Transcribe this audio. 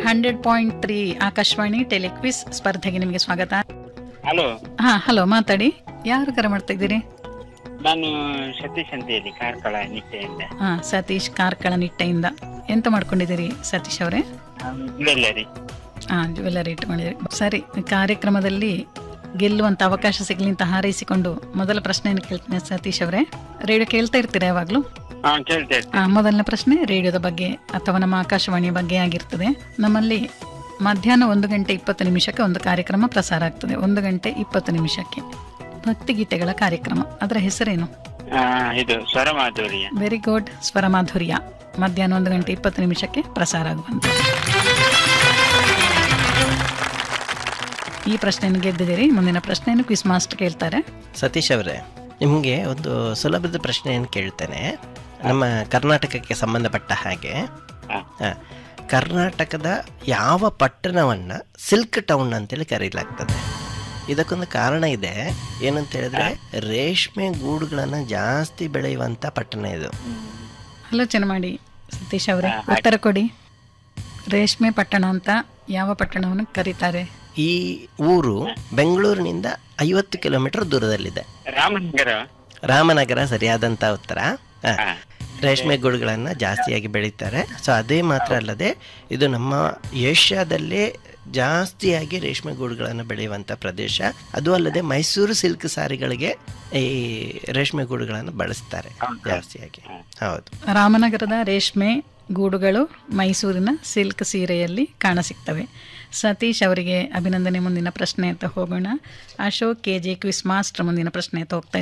Hundred point three Akashvani telequiz ಸ್ಪರ್ಧೆಗೆ ನಿಮಗೆ ಸ್ವಾಗತ ಹಲೋ ಹಾ ಹಲೋ ಮಾತಾಡಿ ಯಾರು ಕರೆ ಮಾಡ್ತಾ ಇದ್ದೀರಿ ನಾನು ಸತೀಶ್ ಅಂತ ಹೇಳಿ ಕಾರ್ಕಳ ನಿಟ್ಟೆಯಿಂದ ಹಾ ಸತೀಶ್ ಕಾರ್ಕಳ ನಿಟ್ಟೆಯಿಂದ ಎಂತ ಮಾಡ್ಕೊಂಡಿದ್ದೀರಿ ಸತೀಶ್ ಅವರೇ ಜ್ಯುವೆಲ್ಲರಿ ಹಾ ಜ್ಯುವೆಲ್ಲರಿ ಇಟ್ಕೊಂಡಿದ್ದೀರಿ ಸರಿ ಕಾರ್ಯಕ್ರಮದಲ್ಲಿ ಗೆಲ್ಲುವಂತ ಅವಕಾಶ ಸಿಗಲಿ ಅಂತ ಹಾರೈಸಿಕೊಂಡು ಮೊದಲ ಪ್ರಶ್ನೆಯನ್ನು ಕೇಳ್ತೀನಿ ಸತೀಶ್ ಅವರೇ ರೇಡಿಯೋ ಕೇಳ್ತಾ ಇರ್ತೀರಾ ಯಾವಾಗಲೂ ಹಾ ಕೇಳ್ತಾ ಇರ್ತೀನಿ ಆ, ಮೊದಲನೇ ಪ್ರಶ್ನೆ ರೇಡಿಯೋದ ಬಗ್ಗೆ ಅಥವಾ ನಮ್ಮ ಆಕಾಶವಾಣಿಯ ಬಗ್ಗೆ ಆಗಿರ್ತದೆ ನಮ್ಮಲ್ಲಿ ಮಧ್ಯಾಹ್ನ ಒಂದು ಗಂಟೆ ಇಪ್ಪತ್ತು ನಿಮಿಷಕ್ಕೆ ಒಂದು ಕಾರ್ಯಕ್ರಮ ಪ್ರಸಾರ ಆಗ್ತದೆ ಒಂದು ಗಂಟೆ ಇಪ್ಪತ್ತು ನಿಮಿಷಕ್ಕೆ ಭಕ್ತಿಗೀತೆಗಳ ಕಾರ್ಯಕ್ರಮ ಅದರ ಹೆಸರೇನು ಆ, ಇದು ಸ್ವರ ಮಾಧುರ್ಯ ವೆರಿ ಗುಡ್ ಸ್ವರ ಮಾಧುರ್ಯ ಮಧ್ಯಾಹ್ನ ಒಂದು ಗಂಟೆ ಇಪ್ಪತ್ತು ನಿಮಿಷಕ್ಕೆ ಪ್ರಸಾರ ಆಗುವಂತ ಈ ಪ್ರಶ್ನೆಯನ್ನು ಗೆದ್ದಿದ್ದೀರಿ ಮುಂದಿನ ಪ್ರಶ್ನೆಯನ್ನು ಕ್ವಿಸ್ ಮಾಸ್ಟರ್ ಕೇಳ್ತಾರೆ ಸತೀಶ್ ಅವರೇ ನಿಮಗೆ ಒಂದು ಸುಲಭದ ಪ್ರಶ್ನೆಯನ್ನು ಕೇಳ್ತೇನೆ ನಮ್ಮ ಕರ್ನಾಟಕಕ್ಕೆ ಸಂಬಂಧಪಟ್ಟ ಹಾಗೆ ಹಾ. ಆ, ಕರ್ನಾಟಕದ ಯಾವ ಪಟ್ಟಣವನ್ನು ಸಿಲ್ಕ್ ಟೌನ್ ಅಂತೇಳಿ ಕರೀಲಾಗ್ತದೆ ಇದಕ್ಕೊಂದು ಕಾರಣ ಇದೆ ಏನಂತ ಹೇಳಿದ್ರೆ ರೇಷ್ಮೆ ಗೂಡುಗಳನ್ನು ಜಾಸ್ತಿ ಬೆಳೆಯುವಂಥ ಪಟ್ಟಣ ಇದು ಆಲೋಚನೆ ಮಾಡಿ ಸತೀಶ್ ಅವರೇ ಹಾ, ಉತ್ತರ ಕೊಡಿ ರೇಷ್ಮೆ ಪಟ್ಟಣ ಅಂತ ಯಾವ ಪಟ್ಟಣವನ್ನು ಕರೀತಾರೆ ಈ ಊರು ಬೆಂಗಳೂರಿನಿಂದ ಐವತ್ತು ಕಿಲೋಮೀಟರ್ ದೂರದಲ್ಲಿದೆ ರಾಮನಗರ ರಾಮನಗರ ಸರಿಯಾದಂಥ ಉತ್ತರ ಆ, ಹಾ. ರೇಷ್ಮೆ ಗೂಡುಗಳನ್ನು ಜಾಸ್ತಿಯಾಗಿ ಬೆಳೀತಾರೆ ಸೊ ಅದೇ ಮಾತ್ರ ಅಲ್ಲದೆ ಇದು ನಮ್ಮ ಏಷ್ಯಾದಲ್ಲೇ ಜಾಸ್ತಿಯಾಗಿ ರೇಷ್ಮೆ ಗೂಡುಗಳನ್ನು ಬೆಳೆಯುವಂಥ ಪ್ರದೇಶ ಅದು ಅಲ್ಲದೆ ಮೈಸೂರು ಸಿಲ್ಕ್ ಸಾರಿಗಳಿಗೆ ಈ ರೇಷ್ಮೆ ಗೂಡುಗಳನ್ನು ಬಳಸ್ತಾರೆ ಹೌದಾ? ಜಾಸ್ತಿಯಾಗಿ ಹೌದು ರಾಮನಗರದ ರೇಷ್ಮೆ ಗೂಡುಗಳು ಮೈಸೂರಿನ ಸಿಲ್ಕ್ ಸೀರೆಯಲ್ಲಿ ಕಾಣಸಿಗ್ತವೆ ಸತೀಶ್ ಅವರಿಗೆ ಅಭಿನಂದನೆ ಮುಂದಿನ ಪ್ರಶ್ನೆ ಅಂತ ಹೋಗೋಣ Ashok K J quiz master ಮುಂದಿನ ಪ್ರಶ್ನೆ ಅಂತ ಹೋಗ್ತಾ